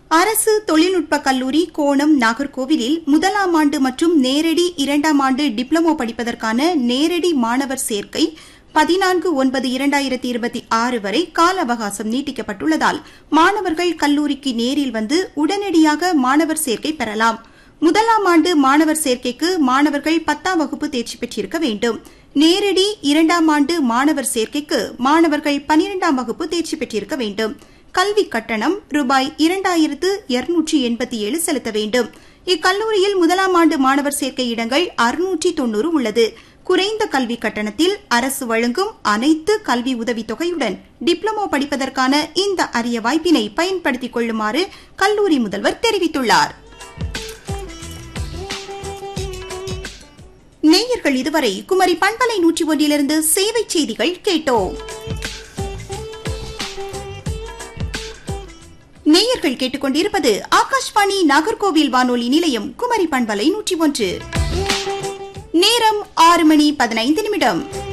அரசு தொழில்நுட்ப கல்லூரி கோணம் நாகர்கோவிலில் முதலாம் ஆண்டு மற்றும் நேரடி இரண்டாம் ஆண்டு டிப்ளமோ படிப்பதற்கான நேரடி மாணவர் சேர்க்கை பதினான்கு ஒன்பது இரண்டாயிரத்தி இருபத்தி ஆறு வரை கால அவகாசம் நீட்டிக்கப்பட்டுள்ளதால் மாணவர்கள் கல்லூரிக்கு நேரில் வந்து உடனடியாக மாணவர் சேர்க்கை பெறலாம் முதலாம் ஆண்டு மாணவர் சேர்க்கைக்கு மாணவர்கள் பத்தாம் வகுப்பு தேர்ச்சி பெற்றிருக்க வேண்டும் நேரடி இரண்டாம் ஆண்டு மாணவர் சேர்க்கைக்கு மாணவர்கள் பனிரெண்டாம் வகுப்பு தேர்ச்சி பெற்றிருக்க வேண்டும் கல்வி கட்டணம் ரூபாய் இரண்டாயிரத்து இருநூற்றி எண்பத்தி ஏழு செலுத்த வேண்டும் இக்கல்லூரியில் முதலாம் ஆண்டு மாணவர் சேர்க்கை இடங்கள் அறுநூற்றி தொன்னூறு உள்ளது குறைந்த கல்வி கட்டணத்தில் அரசு வழங்கும் அனைத்து கல்வி உதவித்தொகையுடன் டிப்ளமோ படிப்பதற்கான இந்த அரிய வாய்ப்பினை பயன்படுத்திக் கொள்ளுமாறு கல்லூரி முதல்வர் தெரிவித்துள்ளார் நேயர்கள் இதுவரை குமரி பண்பலை நூற்றி ஒன்றிலிருந்து சேவை செய்திகள் கேட்டோம் நேயர்கள் கேட்டுக்கொண்டிருப்பது ஆகாஷ்வாணி நாகர்கோவில் வானொலி நிலையம் குமரி பண்பலை நூற்றி ஒன்று நேரம் ஆறு மணி பதினைந்து நிமிடம்